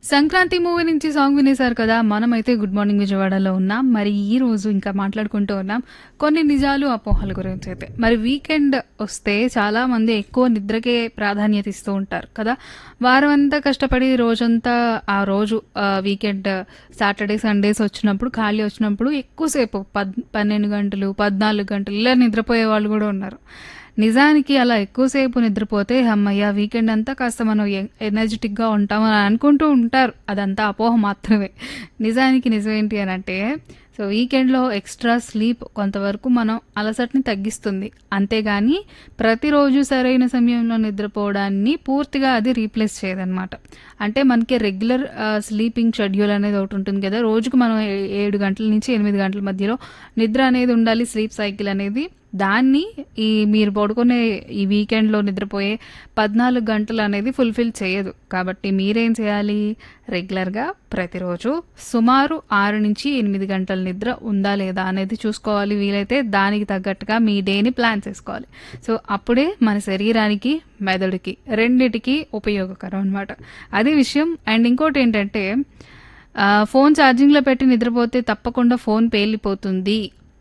Sankranti movie నుంచి song వినేశారు కదా మనమైతే గుడ్ మార్నింగ్ విజయవాడలో ఉన్నాం మరి ఈ రోజు ఇంకా మాట్లాడుకుంటూ ఉన్నాం కొన్ని నిజాలు అపోహల గురించి అయితే మరి వీకెండ్ వస్తే చాలా మంది ఎక్కువ నిద్రకే ప్రాధాన్యత ఇస్తూ ఉంటారు కదా వారం అంతా కష్టపడి రోజంతా ఆ రోజు వీకెండ్ సాటర్డే సండేస్ వచ్చినప్పుడు ఖాళీ వచ్చినప్పుడు ఎక్కువసేపు పద్ పన్నెండు గంటలు పద్నాలుగు గంటలు ఇలా నిద్రపోయే వాళ్ళు కూడా ఉన్నారు నిజానికి అలా ఎక్కువసేపు నిద్రపోతే అమ్మయ్య వీకెండ్ అంతా కాస్త మనం ఎ- ఎనర్జెటిక్గా ఉంటామని అనుకుంటూ ఉంటారు అదంతా అపోహ మాత్రమే నిజానికి నిజమేంటి అని అంటే సో వీకెండ్లో ఎక్స్ట్రా స్లీప్ కొంతవరకు మనం అలసటని తగ్గిస్తుంది అంతేగాని ప్రతిరోజు సరైన సమయంలో నిద్రపోవడాన్ని పూర్తిగా అది రీప్లేస్ చేయదన్నమాట అంటే మనకి రెగ్యులర్ స్లీపింగ్ షెడ్యూల్ అనేది ఒకటి ఉంటుంది కదా రోజుకు మనం ఏ- ఏడు గంటల నుంచి ఎనిమిది గంటల మధ్యలో నిద్ర అనేది ఉండాలి స్లీప్ సైకిల్ అనేది దాన్ని ఈ మీరు పడుకునే ఈ వీకెండ్లో నిద్రపోయే పద్నాలుగు గంటలు అనేది ఫుల్ఫిల్ చేయదు కాబట్టి మీరేం చేయాలి రెగ్యులర్గా ప్రతిరోజు సుమారు ఆరు నుంచి ఎనిమిది గంటల నిద్ర ఉందా లేదా అనేది చూసుకోవాలి వీలైతే దానికి తగ్గట్టుగా మీ డేని ప్లాన్ చేసుకోవాలి సో అప్పుడే మన శరీరానికి మెదడుకి రెండిటికి ఉపయోగకరం అనమాట అది విషయం అండ్ ఇంకోటి ఏంటంటే ఆ, ఫోన్ ఛార్జింగ్లో పెట్టి నిద్రపోతే తప్పకుండా ఫోన్ పేలిపోతుంది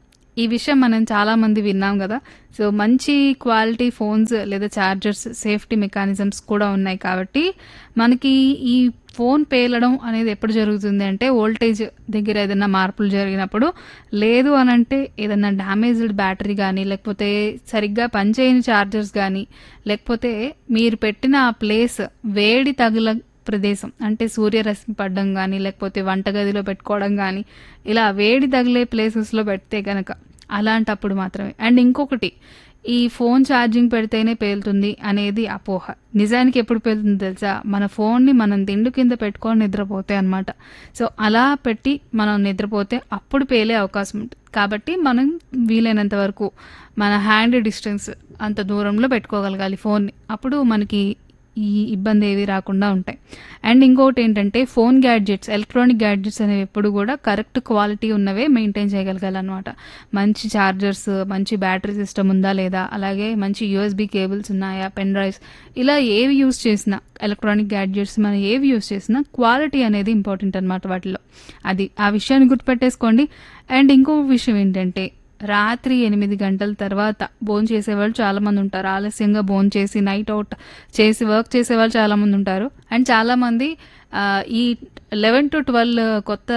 ఈ విషయం మనం చాలా మంది విన్నాం కదా సో మంచి క్వాలిటీ ఫోన్స్ లేదా ఛార్జర్స్ సేఫ్టీ మెకానిజమ్స్ కూడా ఉన్నాయి కాబట్టి మనకి ఈ ఫోన్ పేలడం అనేది ఎప్పుడు జరుగుతుంది అంటే వోల్టేజ్ దగ్గర ఏదైనా మార్పులు జరిగినప్పుడు లేదు అని అంటే ఏదైనా డ్యామేజ్డ్ బ్యాటరీ కానీ లేకపోతే సరిగ్గా పనిచేయని ఛార్జర్స్ కానీ లేకపోతే మీరు పెట్టిన ఆ ప్లేస్ వేడి తగుల ప్రదేశం అంటే సూర్యరశ్మి పడడం కానీ లేకపోతే వంటగదిలో పెట్టుకోవడం కానీ ఇలా వేడి తగిలే ప్లేసెస్లో పెడితే కనుక అలాంటప్పుడు మాత్రమే అండ్ ఇంకొకటి ఈ ఫోన్ ఛార్జింగ్ పెడితేనే పేలుతుంది అనేది అపోహ నిజానికి ఎప్పుడు పేలుతుంది తెలుసా మన ఫోన్ని మనం దిండు కింద పెట్టుకొని నిద్రపోతే అనమాట సో అలా పెట్టి మనం నిద్రపోతే అప్పుడు పేలే అవకాశం ఉంటుంది కాబట్టి మనం వీలైనంత వరకు మన హ్యాండ్ డిస్టెన్స్ అంత దూరంలో పెట్టుకోగలగాలి ఫోన్ని అప్పుడు మనకి ఈ ఇబ్బంది ఏవి రాకుండా ఉంటాయి అండ్ ఇంకొకటి ఏంటంటే ఫోన్ గ్యాడ్జెట్స్ ఎలక్ట్రానిక్ గ్యాడ్జెట్స్ అనేవి ఎప్పుడు కూడా కరెక్ట్ క్వాలిటీ ఉన్నవే మెయింటైన్ చేయగలగాలన్నమాట మంచి ఛార్జర్స్ మంచి బ్యాటరీ సిస్టమ్ ఉందా లేదా అలాగే మంచి యూఎస్బి కేబుల్స్ ఉన్నాయా పెన్ డ్రైవ్స్ ఇలా ఏవి యూస్ చేసినా ఎలక్ట్రానిక్ గ్యాడ్జెట్స్ మనం ఏవి యూస్ చేసినా క్వాలిటీ అనేది ఇంపార్టెంట్ అనమాట వాటిలో అది ఆ విషయాన్ని గుర్తుపెట్టేసుకోండి అండ్ ఇంకో విషయం ఏంటంటే రాత్రి ఎనిమిది గంటల తర్వాత భోజనం చేసేవాళ్ళు చాలా మంది ఉంటారు ఆలస్యంగా భోజనం చేసి నైట్ అవుట్ చేసి వర్క్ చేసేవాళ్ళు చాలా మంది ఉంటారు అండ్ చాలా మంది ఆ, ఈ లెవెన్ టు ట్వెల్వ్ కొత్త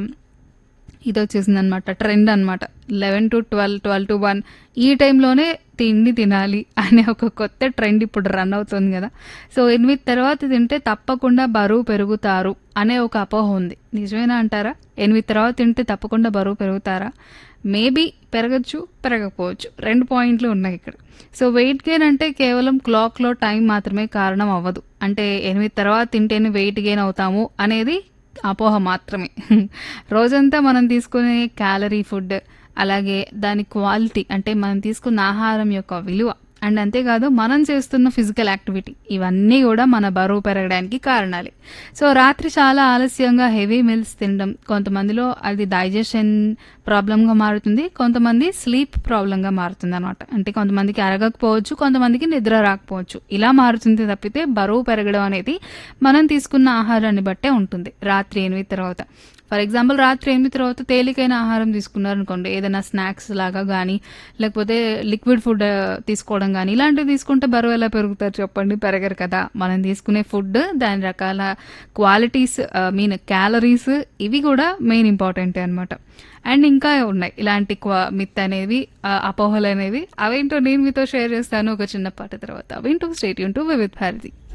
ఇది వచ్చేసింది అనమాట ట్రెండ్ అనమాట eleven to twelve twelve to one ఈ టైంలోనే తిండి తినాలి అనే ఒక కొత్త ట్రెండ్ ఇప్పుడు రన్ అవుతుంది కదా సో ఎనిమిది తర్వాత తింటే తప్పకుండా బరువు పెరుగుతారు అనే ఒక అపోహ ఉంది నిజమేనా అంటారా ఎనిమిది తర్వాత తింటే తప్పకుండా బరువు పెరుగుతారా మేబీ పెరగచ్చు పెరగకపోవచ్చు రెండు పాయింట్లు ఉన్నాయి ఇక్కడ సో వెయిట్ గెయిన్ అంటే కేవలం క్లాక్లో టైం మాత్రమే కారణం అవ్వదు అంటే ఎనిమిది తర్వాత తింటేనే వెయిట్ గెయిన్ అవుతాము అనేది అపోహ మాత్రమే రోజంతా మనం తీసుకునే క్యాలరీ ఫుడ్ అలాగే దాని క్వాలిటీ అంటే మనం తీసుకున్న ఆహారం యొక్క విలువ అండ్ అంతేకాదు మనం చేస్తున్న ఫిజికల్ యాక్టివిటీ ఇవన్నీ కూడా మన బరువు పెరగడానికి కారణాలే సో రాత్రి చాలా ఆలస్యంగా హెవీ మీల్స్ తినడం కొంతమందిలో అది డైజెషన్ ప్రాబ్లంగా మారుతుంది కొంతమంది స్లీప్ ప్రాబ్లంగా మారుతుంది అనమాట అంటే కొంతమందికి అరగకపోవచ్చు కొంతమందికి నిద్ర రాకపోవచ్చు ఇలా మారుతుంది తప్పితే బరువు పెరగడం అనేది మనం తీసుకున్న ఆహారాన్ని బట్టే ఉంటుంది రాత్రి ఎనిమిది తర్వాత ఫర్ ఎగ్జాంపుల్ రాత్రి ఎనిమిది తర్వాత తేలికైన ఆహారం తీసుకున్నారు అనుకోండి ఏదైనా స్నాక్స్ లాగా కానీ లేకపోతే లిక్విడ్ ఫుడ్ తీసుకోవడం కానీ ఇలాంటివి తీసుకుంటే బరువు ఎలా పెరుగుతారు చెప్పండి పెరగరు కదా మనం తీసుకునే ఫుడ్ దాని రకాల క్వాలిటీస్ మీన్ క్యాలరీస్ ఇవి కూడా మెయిన్ ఇంపార్టెంట్ అనమాట అండ్ ఇంకా ఉన్నాయి ఇలాంటి క్వా మిత్ అనేవి ఆ, అపోహలు అనేవి అవేంటో నేను మీతో షేర్ చేస్తాను ఒక చిన్న పాట తర్వాత వింటూ స్టేట్ యూన్ టు వివిధ్ భారతి